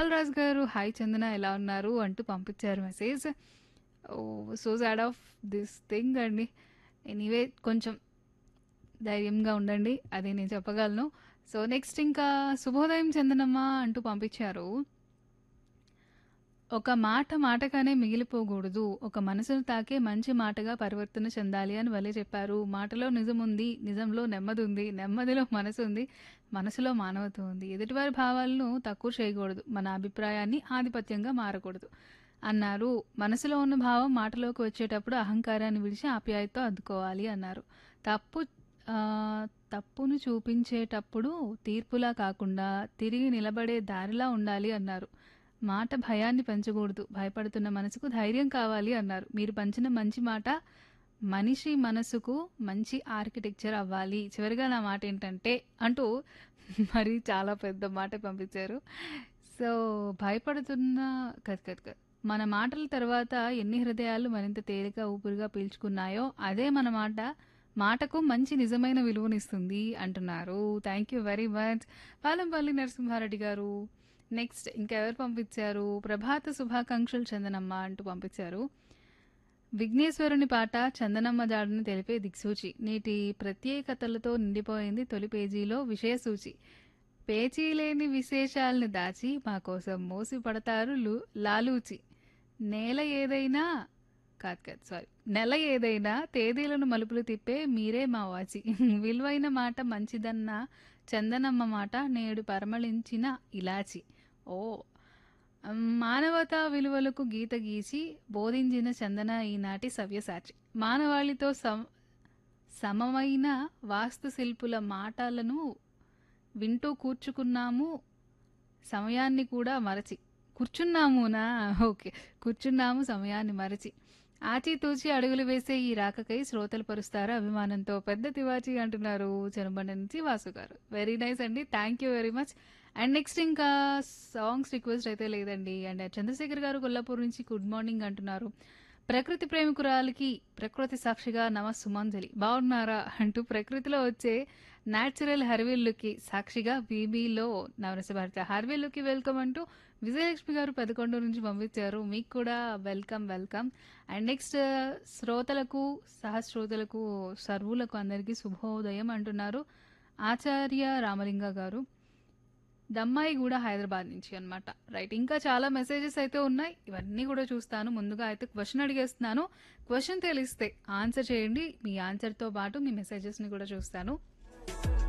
అప్పలరాజు గారు హాయ్ చందన ఎలా ఉన్నారు అంటూ పంపించారు message oh so sad of this thing అండి ఎనీవే కొంచెం ధైర్యంగా ఉండండి అది నేను చెప్పగలను సో నెక్స్ట్ ఇంకా శుభోదయం చందనమ్మ అంటూ పంపించారు ఒక మాట మాటగానే మిగిలిపోకూడదు ఒక మనసును తాకే మంచి మాటగా పరివర్తన చెందాలి అని వలే చెప్పారు మాటలో నిజం ఉంది నిజంలో నెమ్మది ఉంది నెమ్మదిలో మనసు ఉంది మనసులో మానవత్వం ఉంది ఎదుటివారి భావాలను తక్కువ చేయకూడదు మన అభిప్రాయాన్ని ఆధిపత్యంగా మారకూడదు అన్నారు మనసులో ఉన్న భావం మాటలోకి వచ్చేటప్పుడు అహంకారాన్ని విడిచి ఆప్యాయతతో అద్దుకోవాలి అన్నారు తప్పు ఆ, తప్పును చూపించేటప్పుడు తీర్పులా కాకుండా తిరిగి నిలబడే దారిలా ఉండాలి అన్నారు మాట భయాన్ని పెంచకూడదు భయపడుతున్న మనసుకు ధైర్యం కావాలి అన్నారు మీరు పంచిన మంచి మాట మనిషి మనసుకు మంచి ఆర్కిటెక్చర్ అవ్వాలి చివరిగా నా మాట ఏంటంటే అంటూ మరి చాలా పెద్ద మాట పంపించారు సో భయపడుతున్న కద్ కద్ కద్ మన మాటల తర్వాత ఎన్ని హృదయాలు మరింత తేలిక ఊపిరిగా పీల్చుకున్నాయో అదే మన మాట మాటకు మంచి నిజమైన విలువనిస్తుంది అంటున్నారు thank you very much Palampalli Narasimha Reddy గారు నెక్స్ట్ ఇంకెవరు పంపించారు ప్రభాత శుభాకాంక్షలు చందనమ్మ అంటూ పంపించారు విఘ్నేశ్వరుని పాట చందనమ్మ జాడని తెలిపే దిక్సూచి నేటి ప్రత్యేకతలతో నిండిపోయింది తొలి పేజీలో విషయసూచి పేచీ లేని విశేషాలను దాచి మా కోసం మోసి పడతారు లు లాలూచి నేల ఏదైనా కాదు కాదు సారీ నెల ఏదైనా తేదీలను మలుపులు తిప్పే మీరే మా వాచి విలువైన మాట మంచిదన్న చందనమ్మ మాట నేడు పరమళించిన ఇలాచి ఓ మానవతా విలువలకు గీత గీసి బోధించిన చందన ఈనాటి సవ్యసాచి మానవాళితో సమ సమమైన వాస్తుశిల్పుల మాటలను వింటూ కూర్చుకున్నాము సమయాన్ని కూడా మరచి కూర్చున్నామునా ఓకే కూర్చున్నాము సమయాన్ని మరచి ఆచితూచి అడుగులు వేసే ఈ రాకకై శ్రోతలు పరుస్తారు అభిమానంతో పెద్ద తివాచి అంటున్నారు చెనబండ నుంచి వాసు గారు వెరీ నైస్ అండి thank you very much and next ఇంకా సాంగ్స్ రిక్వెస్ట్ అయితే లేదండి అండ్ చంద్రశేఖర్ గారు కొల్లాపూర్ నుంచి గుడ్ మార్నింగ్ అంటున్నారు ప్రకృతి ప్రేమికురాలకి ప్రకృతి సాక్షిగా నమ సుమాంజలి బాగున్నారా అంటూ ప్రకృతిలో వచ్చే న్యాచురల్ హర్విల్లుకి సాక్షిగా బీబీలో నవరస భారత హర్విల్లుకి వెల్కమ్ అంటూ విజయలక్ష్మి గారు పదకొండు నుంచి పంపించారు మీకు కూడా వెల్కమ్ వెల్కమ్ అండ్ నెక్స్ట్ శ్రోతలకు సహశ్రోతలకు సర్వులకు అందరికీ శుభోదయం అంటున్నారు ఆచార్య రామలింగ గారు దమ్మాయి కూడా హైదరాబాద్ నుంచి అన్నమాట రైట్ ఇంకా చాలా మెసేజెస్ అయితే ఉన్నాయి ఇవన్నీ కూడా చూస్తాను ముందుగా అయితే క్వశ్చన్ అడిగేస్తున్నాను క్వశ్చన్ తెలిస్తే ఆన్సర్ చేయండి మీ ఆన్సర్తో పాటు మీ మెసేజెస్ని కూడా చూస్తాను